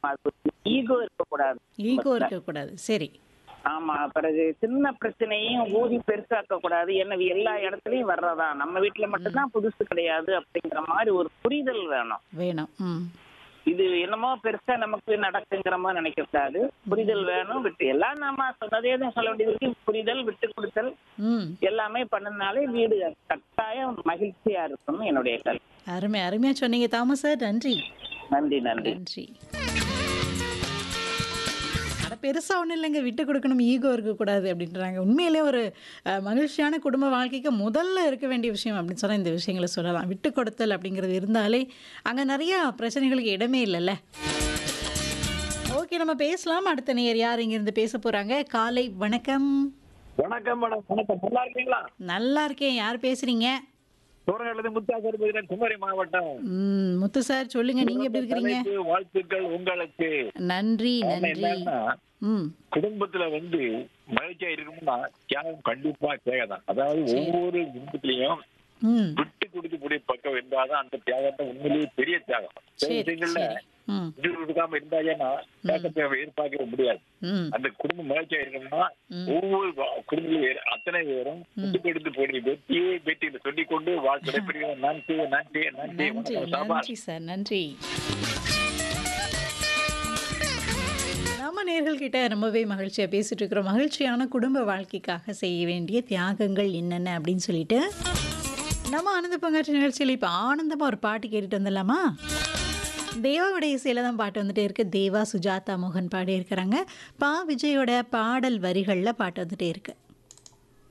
இருக்கணும் அது ஈகோ இருக்கக்கூடாது ஈகோ இருக்கக்கூடாது சரி ஆமா பிறகு சின்ன பிரச்சனையும் ஊதி பெருசாக்க கூடாது என்ன எல்லா இடத்துலயும் வர்றதா நம்ம வீட்டுல மட்டும்தான் புதுசு கிடையாது அப்படிங்கிற மாதிரி ஒரு புரிதல் வேணும் வேணும் ம் இது என்னமோ பெருசா நமக்கு நடக்குங்கிற மாதிரி நினைக்க கூடாது புரிதல் வேணும் விட்டு எல்லாம் நாம சொன்னதே தான் சொல்ல வேண்டியது இருக்கு புரிதல் விட்டு கொடுத்தல் ம் எல்லாமே பண்ணனாலே வீடு கட்டாயம் மகிழ்ச்சியா இருக்கும்னு என்னுடைய கருத்து அருமை அருமையா சொன்னீங்க தாமஸ் சார் நன்றி நன்றி நன்றி நன்றி அட பெருசா ஒன்றும் இல்லைங்க விட்டு கொடுக்கணும் ஈகோ இருக்கக்கூடாது அப்படின்றாங்க உண்மையிலே ஒரு அஹ், மகிழ்ச்சியான குடும்ப வாழ்க்கைக்கு முதல்ல இருக்க வேண்டிய விஷயம் அப்படின்னு சொன்னால் இந்த விஷயங்களை சொல்லலாம் விட்டு கொடுத்தல் அப்படிங்கிறது இருந்தாலே அங்கே நிறையா பிரச்சனைகளுக்கு இடமே இல்லைல்ல ஓகே நம்ம பேசலாம் அடுத்த நேர் யார் இங்கிருந்து பேச போறாங்க காலை வணக்கம் வணக்கம் மேடம் வணக்கம் நல்லா இருக்கீங்களா நல்லா இருக்கேன் யார் பேசுறீங்க சோழநல்லது முத்தாசர் பேசுகிறேன் குமரி மாவட்டம் ம், முத்து சார் சொல்லுங்க நீங்க எப்படி இருக்கிறீங்க தலைப்பு வாழ்த்துக்கள் உங்களுக்கு நன்றி ஆனா நன்றி என்னன்னா ம் குடும்பத்துல வந்து மகிழ்ச்சியா இருக்கணும்னா தியாகம் கண்டிப்பா தேவைதான் அதாவது ஒவ்வொரு குடும்பத்திலையும் ம் விட்டு கொடுத்து கூடிய பக்கம் இருந்தாதான் அந்த தியாகத்தை உண்மையிலேயே பெரிய தியாகம் சில சரி விஷயங்கள்ல சரி ம் விட்டு கொடுக்காம இருந்தாங்கன்னா தியாகத்தை எதிர்பார்க்க முடியாது ம் அந்த குடும்பம் மகிழ்ச்சியா இருக்கணும்னா ம். ஒவ்வொரு குடும்பத்திலும் அத்தனை பேரும் விட்டு கொடுத்து போடி வெற்றியே வெற்றி சொல்லிக் கொண்டு வாழ்க்கை பெறுகிறோம் நன்றி நன்றி நன்றி நன்றி வணக்கம் சாபாஷ் நன்றி சார் நன்றி நம்ம நேர்கள் கிட்ட ரொம்பவே மகிழ்ச்சியா பேசிட்டு இருக்கிறோம் மகிழ்ச்சியான குடும்ப வாழ்க்கைக்காக செய்ய வேண்டிய தியாகங்கள் என்னென்ன அப்படின்னு சொல்லிட்டு நம்ம ஆனந்த பங்காற்று நிகழ்ச்சியில் இப்போ ஆனந்தமா ஒரு பாட்டு கேட்டுட்டு வந்துடலாமா தேவாவுடைய இசையில தான் பாட்டு வந்துட்டே இருக்கு தேவா சுஜாதா மோகன் பாடி இருக்கிறாங்க பா விஜயோட பாடல் வரிகளில் பாட்டு வந்துட்டே இருக்கு